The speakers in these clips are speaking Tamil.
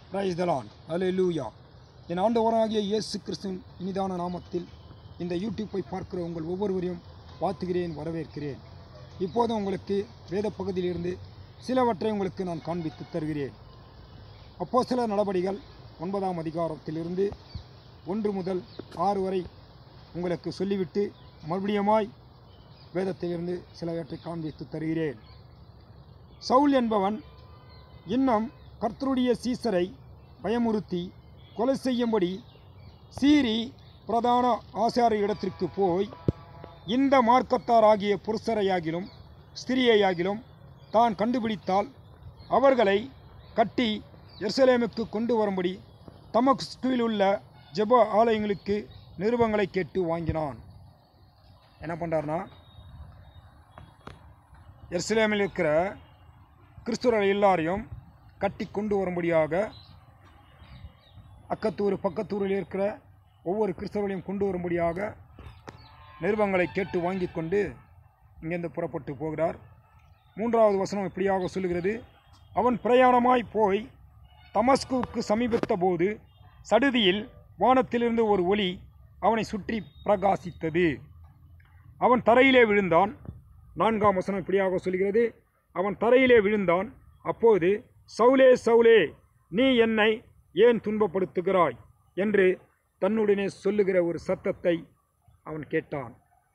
பிரைஸ் தலான் அல்லேலூயா என் ஆண்டவராகிய இயேசு கிறிஸ்துவின் இனிதான நாமத்தில் இந்த யூடியூப்பை பார்க்கிற உங்கள் ஒவ்வொருவரையும் வாழ்த்துகிறேன் வரவேற்கிறேன் இப்போது உங்களுக்கு வேத பகுதியிலிருந்து சிலவற்றை உங்களுக்கு நான் காண்பித்து தருகிறேன் அப்போ சில நடபடிகள் ஒன்பதாம் அதிகாரத்திலிருந்து ஒன்று முதல் ஆறு வரை உங்களுக்கு சொல்லிவிட்டு மறுபடியுமாய் வேதத்திலிருந்து சிலவற்றை காண்பித்து தருகிறேன் சவுல் என்பவன் இன்னும் கர்த்தருடைய சீசரை பயமுறுத்தி கொலை செய்யும்படி சீறி பிரதான ஆசாரிய இடத்திற்கு போய் இந்த மார்க்கத்தாராகிய புருஷரையாகிலும் ஸ்திரியையாகிலும் தான் கண்டுபிடித்தால் அவர்களை கட்டி எருசலேமுக்கு கொண்டு வரும்படி தமஸ்குவில் உள்ள ஜெப ஆலயங்களுக்கு நிருபங்களை கேட்டு வாங்கினான் என்ன பண்ணுறாருனா எருசலேமில் இருக்கிற கிறிஸ்துவர்கள் எல்லாரையும் கட்டி கொண்டு வரும்படியாக அக்கத்தூர் பக்கத்தூரில் இருக்கிற ஒவ்வொரு கிறிஸ்தவர்களையும் கொண்டு வரும்படியாக நிருபங்களை கேட்டு வாங்கி கொண்டு இங்கேருந்து புறப்பட்டு போகிறார் மூன்றாவது வசனம் இப்படியாக சொல்லுகிறது அவன் பிரயாணமாய் போய் தமஸ்குவுக்கு சமீபித்த போது சடுதியில் வானத்திலிருந்து ஒரு ஒளி அவனை சுற்றி பிரகாசித்தது அவன் தரையிலே விழுந்தான் நான்காம் வசனம் இப்படியாக சொல்கிறது அவன் தரையிலே விழுந்தான் அப்போது சவுலே சவுலே நீ என்னை ஏன் துன்பப்படுத்துகிறாய் என்று தன்னுடனே சொல்லுகிற ஒரு சத்தத்தை அவன் கேட்டான்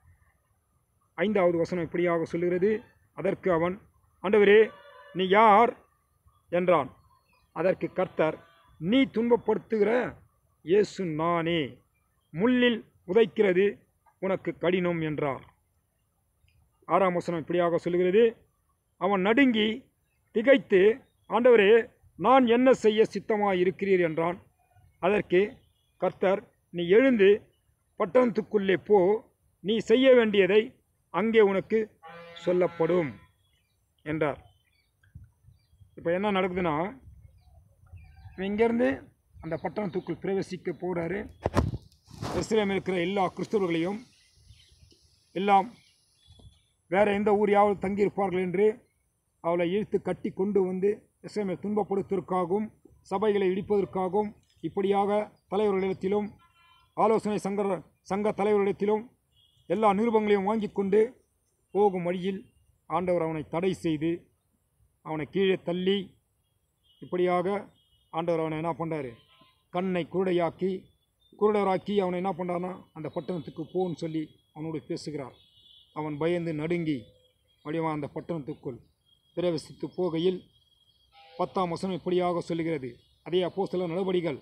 ஐந்தாவது வசனம் இப்படியாக சொல்லுகிறது அதற்கு அவன் ஆண்டவரே நீ யார் என்றான் அதற்கு கர்த்தர் நீ துன்பப்படுத்துகிற இயேசு நானே முள்ளில் உதைக்கிறது உனக்கு கடினம் என்றார் ஆறாம் வசனம் இப்படியாக சொல்லுகிறது அவன் நடுங்கி திகைத்து ஆண்டவரே நான் என்ன செய்ய சித்தமாக இருக்கிறீர் என்றான் அதற்கு கர்த்தர் நீ எழுந்து பட்டணத்துக்குள்ளே போ நீ செய்ய வேண்டியதை அங்கே உனக்கு சொல்லப்படும் என்றார் இப்போ என்ன நடக்குதுன்னா இவன் இங்கேருந்து அந்த பட்டணத்துக்குள் பிரவேசிக்க போகிறாரு எருசலேமில் இருக்கிற எல்லா கிறிஸ்தவர்களையும் எல்லாம் வேறு எந்த ஊரையாவது தங்கியிருப்பார்கள் என்று அவளை இழுத்து கட்டி கொண்டு வந்து எஸ்எம்ஐ துன்பப்படுத்துவதற்காகவும் சபைகளை இடிப்பதற்காகவும் இப்படியாக தலைவர்களிடத்திலும் ஆலோசனை சங்க சங்க தலைவர்களிடத்திலும் எல்லா நிருபங்களையும் வாங்கி கொண்டு போகும் வழியில் ஆண்டவர் அவனை தடை செய்து அவனை கீழே தள்ளி இப்படியாக ஆண்டவர் அவனை என்ன பண்ணுறாரு கண்ணை குருடையாக்கி குருடராக்கி அவனை என்ன பண்ணுறான்னா அந்த பட்டணத்துக்கு போன்னு சொல்லி அவனோடு பேசுகிறார் அவன் பயந்து நடுங்கி வடிவம் அந்த பட்டணத்துக்குள் பிரவேசித்து போகையில் பத்தாம் வசனம் இப்படியாக சொல்லுகிறது அதே அப்போ சில நடவடிகள்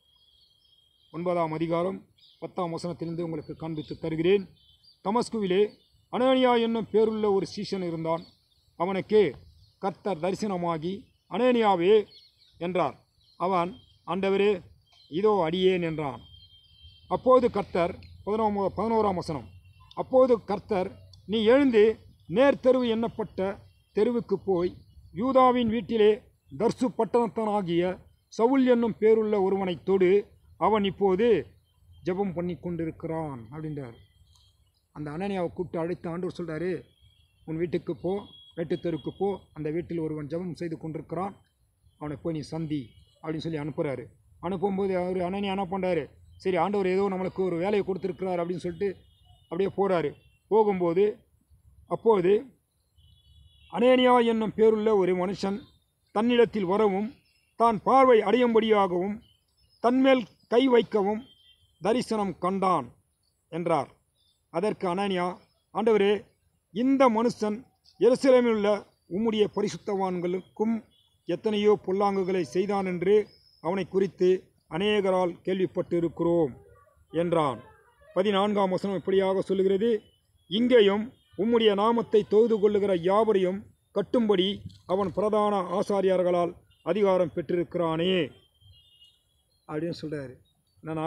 ஒன்பதாம் அதிகாரம் பத்தாம் வசனத்திலிருந்து உங்களுக்கு காண்பித்து தருகிறேன் தமஸ்குவிலே அனேனியா என்னும் பேருள்ள ஒரு சீஷன் இருந்தான் அவனுக்கு கர்த்தர் தரிசனமாகி அனேனியாவே என்றார் அவன் ஆண்டவரே இதோ அடியேன் என்றான் அப்போது கர்த்தர் பதினோம் பதினோராம் வசனம் அப்போது கர்த்தர் நீ எழுந்து நேர் தெருவு எண்ணப்பட்ட தெருவுக்கு போய் யூதாவின் வீட்டிலே தர்சு பட்டணத்தனாகிய சவுல் என்னும் பேருள்ள ஒருவனை தொடு அவன் இப்போது ஜெபம் பண்ணி கொண்டிருக்கிறான் அப்படின்றார் அந்த அனனியாவை கூப்பிட்டு அழைத்து ஆண்டவர் சொல்கிறாரு உன் வீட்டுக்கு போ வேட்டுத் தெருவுக்கு போ அந்த வீட்டில் ஒருவன் ஜெபம் செய்து கொண்டிருக்கிறான் அவனை போய் நீ சந்தி அப்படின்னு சொல்லி அனுப்புகிறாரு அனுப்பும்போது அவர் அனனியா என்ன பண்ணுறாரு சரி ஆண்டவர் ஏதோ நம்மளுக்கு ஒரு வேலையை கொடுத்துருக்கிறார் அப்படின்னு சொல்லிட்டு அப்படியே போகிறாரு போகும்போது அப்போது அனேனியா என்னும் பேருள்ள ஒரு மனுஷன் தன்னிடத்தில் வரவும் தான் பார்வை அடையும்படியாகவும் தன்மேல் கை வைக்கவும் தரிசனம் கண்டான் என்றார் அதற்கு அனனியா ஆண்டவரே இந்த மனுஷன் எருசலேமில் உள்ள உம்முடைய பரிசுத்தவான்களுக்கும் எத்தனையோ பொல்லாங்குகளை செய்தான் என்று அவனை குறித்து அநேகரால் கேள்விப்பட்டிருக்கிறோம் என்றான் பதினான்காம் வசனம் இப்படியாக சொல்லுகிறது இங்கேயும் உம்முடைய நாமத்தை தொழுது கொள்ளுகிற யாவரையும் கட்டும்படி அவன் பிரதான ஆசாரியார்களால் அதிகாரம் பெற்றிருக்கிறானே அப்படின்னு சொல்கிறாரு என்னன்னா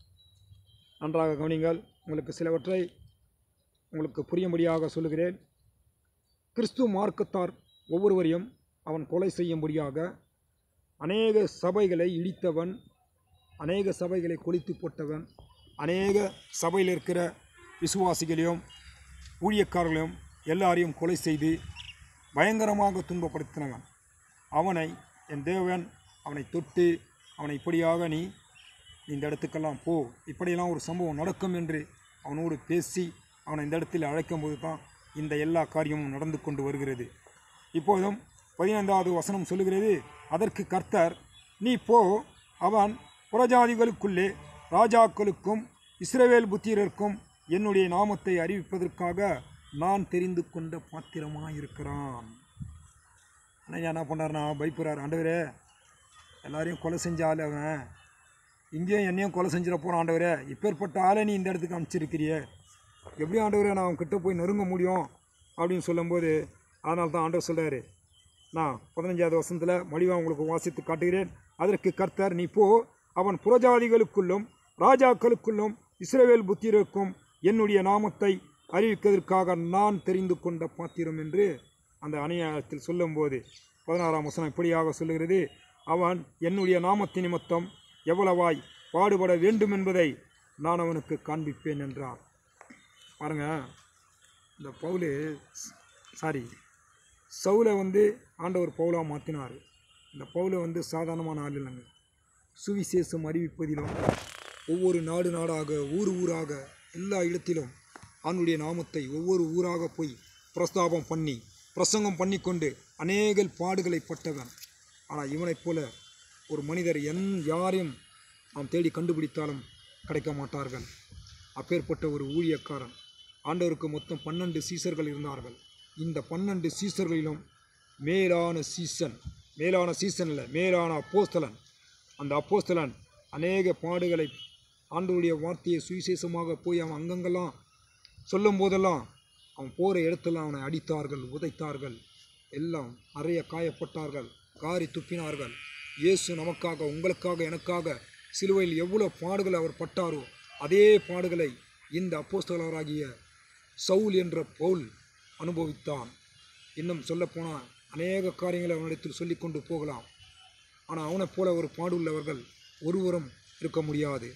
நன்றாக கவனிங்கள் உங்களுக்கு சிலவற்றை உங்களுக்கு புரியும்படியாக சொல்லுகிறேன் கிறிஸ்து மார்க்கத்தார் ஒவ்வொருவரையும் அவன் கொலை செய்யும்படியாக அநேக சபைகளை இடித்தவன் அநேக சபைகளை கொளித்து போட்டவன் அநேக சபையில் இருக்கிற விசுவாசிகளையும் ஊழியக்காரர்களையும் எல்லாரையும் கொலை செய்து பயங்கரமாக துன்பப்படுத்தினவன் அவனை என் தேவன் அவனை தொட்டு அவனை இப்படியாக நீ இந்த இடத்துக்கெல்லாம் போ இப்படியெல்லாம் ஒரு சம்பவம் நடக்கும் என்று அவனோடு பேசி அவனை இந்த இடத்தில் அழைக்கும்போது தான் இந்த எல்லா காரியமும் நடந்து கொண்டு வருகிறது இப்போதும் பதினைந்தாவது வசனம் சொல்லுகிறது அதற்கு கர்த்தர் நீ போ அவன் புறஜாதிகளுக்குள்ளே ராஜாக்களுக்கும் இஸ்ரவேல் புத்திரருக்கும் என்னுடைய நாமத்தை அறிவிப்பதற்காக நான் தெரிந்து கொண்ட பாத்திரமாயிருக்கிறான் ஆனால் என்ன பண்ணார்னா பயப்படுறார் ஆண்டவரே எல்லாரையும் கொலை செஞ்ச ஆள் அவன் இங்கேயும் என்னையும் கொலை செஞ்சிட போகிறான் ஆண்டவரே இப்பேற்பட்ட ஆளை நீ இந்த இடத்துக்கு அனுப்பிச்சிருக்கிறியே எப்படி ஆண்டவரே நான் அவன் கிட்ட போய் நெருங்க முடியும் அப்படின்னு சொல்லும்போது அதனால தான் ஆண்டவர் சொல்கிறாரு நான் பதினஞ்சாவது வசனத்தில் மடிவா உங்களுக்கு வாசித்து காட்டுகிறேன் அதற்கு கர்த்தர் நீ போ அவன் புறஜாதிகளுக்குள்ளும் ராஜாக்களுக்குள்ளும் இஸ்ரவேல் புத்திரருக்கும் என்னுடைய நாமத்தை அறிவிப்பதற்காக நான் தெரிந்து கொண்ட பாத்திரம் என்று அந்த அணையத்தில் சொல்லும்போது பதினாறாம் வசனம் இப்படியாக சொல்லுகிறது அவன் என்னுடைய நாமத்தின் நிமித்தம் எவ்வளவாய் பாடுபட வேண்டும் என்பதை நான் அவனுக்கு காண்பிப்பேன் என்றார் பாருங்க இந்த பவுலு சாரி சவுலை வந்து ஆண்டவர் பவுலாக மாற்றினார் இந்த பவுலை வந்து சாதாரணமான ஆள் இல்லைங்க சுவிசேஷம் அறிவிப்பதிலும் ஒவ்வொரு நாடு நாடாக ஊர் ஊராக எல்லா இடத்திலும் அவனுடைய நாமத்தை ஒவ்வொரு ஊராக போய் பிரஸ்தாபம் பண்ணி பிரசங்கம் பண்ணிக்கொண்டு அநேக பாடுகளை பட்டவன் ஆனால் இவனைப் போல ஒரு மனிதர் என் யாரையும் நாம் தேடி கண்டுபிடித்தாலும் கிடைக்க மாட்டார்கள் அப்பேற்பட்ட ஒரு ஊழியக்காரன் ஆண்டவருக்கு மொத்தம் பன்னெண்டு சீசர்கள் இருந்தார்கள் இந்த பன்னெண்டு சீசர்களிலும் மேலான சீசன் மேலான சீசன் இல்லை மேலான அப்போஸ்தலன் அந்த அப்போஸ்தலன் அநேக பாடுகளை ஆண்டவருடைய வார்த்தையை சுவிசேஷமாக போய் அவன் அங்கங்கெல்லாம் சொல்லும் போதெல்லாம் அவன் போகிற இடத்துல அவனை அடித்தார்கள் உதைத்தார்கள் எல்லாம் நிறைய காயப்பட்டார்கள் காரி துப்பினார்கள் இயேசு நமக்காக உங்களுக்காக எனக்காக சிலுவையில் எவ்வளோ பாடுகள் அவர் பட்டாரோ அதே பாடுகளை இந்த அப்போஸ்தலராகிய சவுல் என்ற பவுல் அனுபவித்தான் இன்னும் சொல்லப்போனால் அநேக காரியங்களை அவனிடத்தில் சொல்லிக்கொண்டு போகலாம் ஆனால் அவனைப் போல ஒரு பாடுள்ளவர்கள் ஒருவரும் இருக்க முடியாது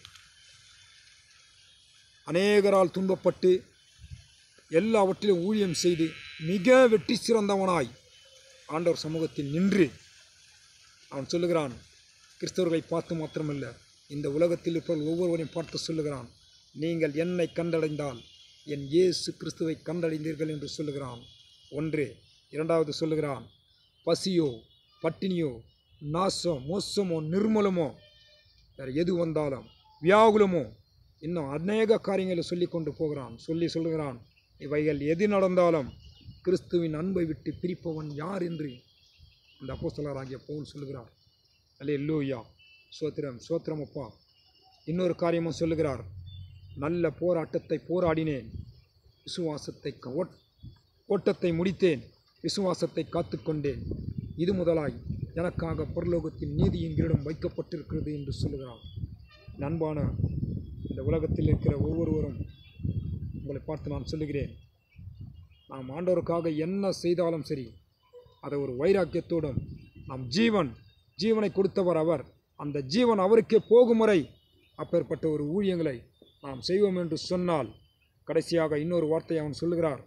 அநேகரால் துன்பப்பட்டு எல்லாவற்றிலும் ஊழியம் செய்து மிக வெற்றி சிறந்தவனாய் ஆண்டவர் சமூகத்தில் நின்று அவன் சொல்லுகிறான் கிறிஸ்தவர்களை பார்த்து மாத்திரமல்ல இந்த உலகத்தில் இருப்பவர்கள் ஒவ்வொருவரையும் பார்த்து சொல்லுகிறான் நீங்கள் என்னை கண்டடைந்தால் என் இயேசு கிறிஸ்துவை கண்டடைந்தீர்கள் என்று சொல்லுகிறான் ஒன்று இரண்டாவது சொல்லுகிறான் பசியோ பட்டினியோ நாசம் மோசமோ நிர்மலமோ வேறு எது வந்தாலும் வியாகுலமோ இன்னும் அநேக காரியங்களை சொல்லி கொண்டு போகிறான் சொல்லி சொல்லுகிறான் இவைகள் எது நடந்தாலும் கிறிஸ்துவின் அன்பை விட்டு பிரிப்பவன் யார் என்று அந்த அப்போஸ்தலராகிய பவுல் சொல்லுகிறார் அல்லே லூயா சோத்திரம் சோத்திரம் அப்பா இன்னொரு காரியமும் சொல்லுகிறார் நல்ல போராட்டத்தை போராடினேன் விசுவாசத்தை க- ஓட்- ஓட்டத்தை முடித்தேன் விசுவாசத்தை காத்துக்கொண்டேன் இது முதலாய் எனக்காக பரலோகத்தில் நீதியின் கிரீடம் வைக்கப்பட்டிருக்கிறது என்று சொல்லுகிறான் நண்பான இந்த உலகத்தில் இருக்கிற ஒவ்வொருவரும் உங்களை பார்த்து நான் சொல்லுகிறேன் நாம் ஆண்டவருக்காக என்ன செய்தாலும் சரி அதை ஒரு வைராக்கியத்தோடும் நம் ஜீவன் ஜீவனை கொடுத்தவர் அவர் அந்த ஜீவன் அவருக்கே போகும் வரை அப்பேற்பட்ட ஒரு ஊழியங்களை நாம் செய்வோம் என்று சொன்னால் கடைசியாக இன்னொரு வார்த்தை அவன் சொல்லுகிறார்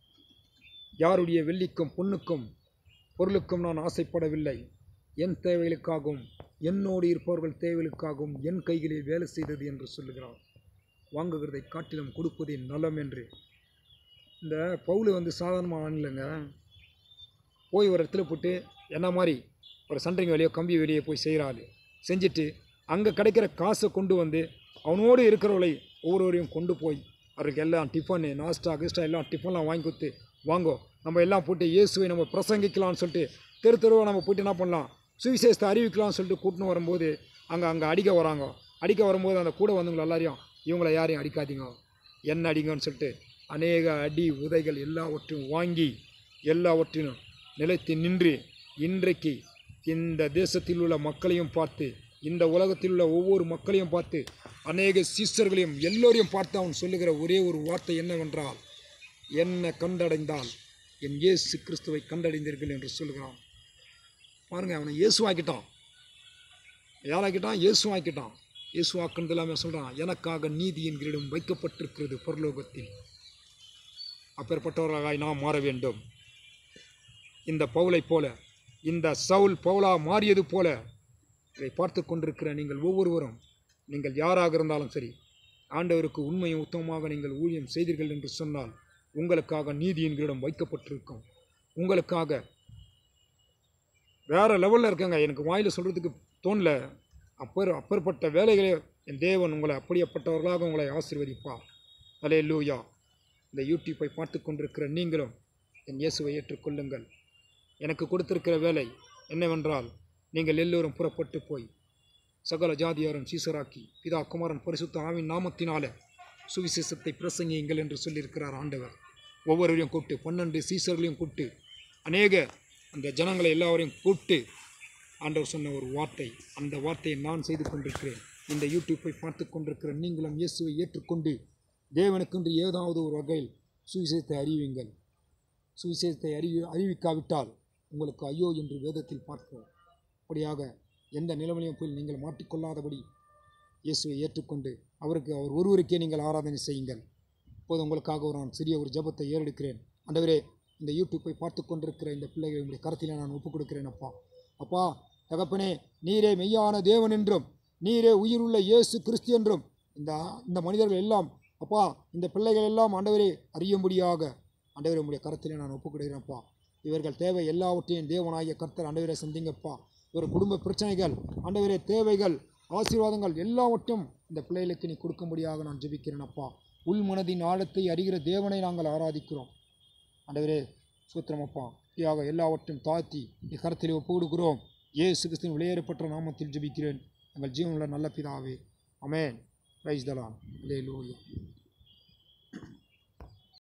யாருடைய வெள்ளிக்கும் பொன்னுக்கும் பொருளுக்கும் நான் ஆசைப்படவில்லை என் தேவைகளுக்காகவும் என்னோடு இருப்பவர்கள் தேவைகளுக்காகவும் என் கைகளில் வேலை செய்தது என்று சொல்லுகிறார் வாங்குகிறதை காட்டிலும் கொடுப்பதே நலம் என்று இந்த பவுல் வந்து சாதாரணமாக ஆனில்லைங்க போய் ஒரு இடத்துல போட்டு என்ன மாதிரி ஒரு சண்டரிங்க வெளியோ கம்பி வெளியே போய் செய்கிறாள் செஞ்சுட்டு அங்கே கிடைக்கிற காசை கொண்டு வந்து அவனோடு இருக்கிறவளை ஒவ்வொருவரையும் கொண்டு போய் அவருக்கு எல்லாம் டிஃபனு நாஸ்டா கிஸ்டா எல்லாம் டிஃபன்லாம் வாங்கி கொடுத்து வாங்கோ நம்ம எல்லாம் போட்டு இயேசுவை நம்ம பிரசங்கிக்கலாம்னு சொல்லிட்டு தெரு தெருவாக நம்ம போயிட்டு என்ன பண்ணலாம் சுவிசேஷத்தை அறிவிக்கலாம்னு சொல்லிட்டு கூட்டின்னு வரும்போது அங்கே அங்கே அடிக்க வராங்க அடிக்க வரும்போது அந்த கூட வந்தவங்க எல்லாரையும் இவங்களை யாரையும் அடிக்காதீங்க என்ன அடிங்கன்னு சொல்லிட்டு அநேக அடி உதைகள் எல்லாவற்றையும் வாங்கி எல்லாவற்றிலும் நிலைத்து நின்று இன்றைக்கு இந்த தேசத்தில் உள்ள மக்களையும் பார்த்து இந்த உலகத்தில் உள்ள ஒவ்வொரு மக்களையும் பார்த்து அநேக சீசர்களையும் எல்லோரையும் பார்த்து அவன் சொல்லுகிற ஒரே ஒரு வார்த்தை என்னவென்றால் என்ன கண்டடைந்தால் என் இயேசு கிறிஸ்துவை கண்டடைந்தீர்கள் என்று சொல்லுகிறான் பாருங்க அவனை இயேசுவாக்கிட்டான் யாராக்கிட்டான் இயேசுவாக்கிட்டான் இயேசுவாக்குனது எல்லாமே சொல்கிறான் எனக்காக நீதியின் கிரீடம் வைக்கப்பட்டிருக்கிறது பரலோகத்தில் அப்பேற்பட்டவர்களாய் நாம் மாற வேண்டும் இந்த பவுலைப் போல இந்த சவுல் பவுலா மாறியது போல இதை பார்த்து கொண்டிருக்கிற நீங்கள் ஒவ்வொருவரும் நீங்கள் யாராக இருந்தாலும் சரி ஆண்டவருக்கு உண்மையும் உத்தமமாக நீங்கள் ஊழியம் செய்தீர்கள் என்று சொன்னால் உங்களுக்காக நீதி என்கிறிடம் வைக்கப்பட்டிருக்கும் உங்களுக்காக வேற லெவலில் இருக்கங்க எனக்கு வாயில் சொல்கிறதுக்கு தோணல அப்பர் அப்பேற்பட்ட வேலைகளே என் தேவன் உங்களை அப்படியேப்பட்டவர்களாக உங்களை ஆசீர்வதிப்பார் அலே லூயா இந்த யூடியூப்பை பார்த்து கொண்டிருக்கிற நீங்களும் என் இயேசுவை ஏற்றுக்கொள்ளுங்கள் எனக்கு கொடுத்திருக்கிற வேலை என்னவென்றால் நீங்கள் எல்லோரும் புறப்பட்டு போய் சகல ஜாதியாரும் சீசராக்கி பிதா குமாரன் பரிசுத்த ஆவின் நாமத்தினாலே சுவிசேஷத்தை பிரசங்கியுங்கள் என்று சொல்லியிருக்கிறார் ஆண்டவர் ஒவ்வொருவரையும் கூப்பிட்டு பன்னெண்டு சீசர்களையும் கூப்பிட்டு அநேக அந்த ஜனங்களை எல்லாரையும் கூப்பிட்டு ஆண்டவர் சொன்ன ஒரு வார்த்தை அந்த வார்த்தையை நான் செய்து கொண்டிருக்கிறேன் இந்த யூடியூப்பை பார்த்து கொண்டிருக்கிற நீங்களும் இயேசுவை ஏற்றுக்கொண்டு தேவனுக்கென்று ஏதாவது ஒரு வகையில் சுவிசேஷத்தை அறிவியுங்கள் சுவிசேஷத்தை அறிவி அறிவிக்காவிட்டால் உங்களுக்கு ஐயோ என்று வேதத்தில் பார்க்கிறோம் அப்படியாக எந்த நிலைமையிலும் போய் நீங்கள் மாட்டிக்கொள்ளாதபடி இயேசுவை ஏற்றுக்கொண்டு அவருக்கு அவர் ஒருவருக்கே நீங்கள் ஆராதனை செய்யுங்கள் இப்போது உங்களுக்காக ஒரு நான் சிறிய ஒரு ஜெபத்தை ஏறெடுக்கிறேன் ஆண்டவரே இந்த யூடியூப்பை பார்த்து கொண்டிருக்கிற இந்த பிள்ளைகளை உங்களுடைய கருத்திலே நான் ஒப்புக் கொடுக்கிறேன் அப்பா அப்பா தகப்பனே நீரே மெய்யான தேவன் என்றும் நீரே உயிருள்ள இயேசு கிறிஸ்து என்றும் இந்த இந்த மனிதர்கள் எல்லாம் அப்பா இந்த பிள்ளைகள் எல்லாம் ஆண்டவரே அறியும்படியாக ஆண்டவரே உங்களுடைய கருத்திலே நான் ஒப்புக் கொடுக்கிறேன்ப்பா இவர்கள் தேவை எல்லாவற்றையும் தேவனாகிய கர்த்தர் ஆண்டவரே சந்திங்கப்பா இவர் குடும்ப பிரச்சனைகள் ஆண்டவரே தேவைகள் ஆசீர்வாதங்கள் எல்லாவற்றும் இந்த பிள்ளைகளுக்கு நீ கொடுக்கும்படியாக நான் ஜெபிக்கிறேன் அப்பா உள் மனதின் ஆழத்தை அறிகிற தேவனை நாங்கள் ஆராதிக்கிறோம் ஆண்டவரே சூத்திரமப்பா இப்படியாக எல்லாவற்றையும் தாழ்த்தி நீ கருத்தில் ஒப்பு கொடுக்கிறோம் இயேசு கிறிஸ்துவின் வெளியேறப்பட்ட நாமத்தில் ஜெபிக்கிறேன் எங்கள் ஜீவனுள்ள நல்ல பிதாவே அமேன் ரைஸ் தலான் லே லூயா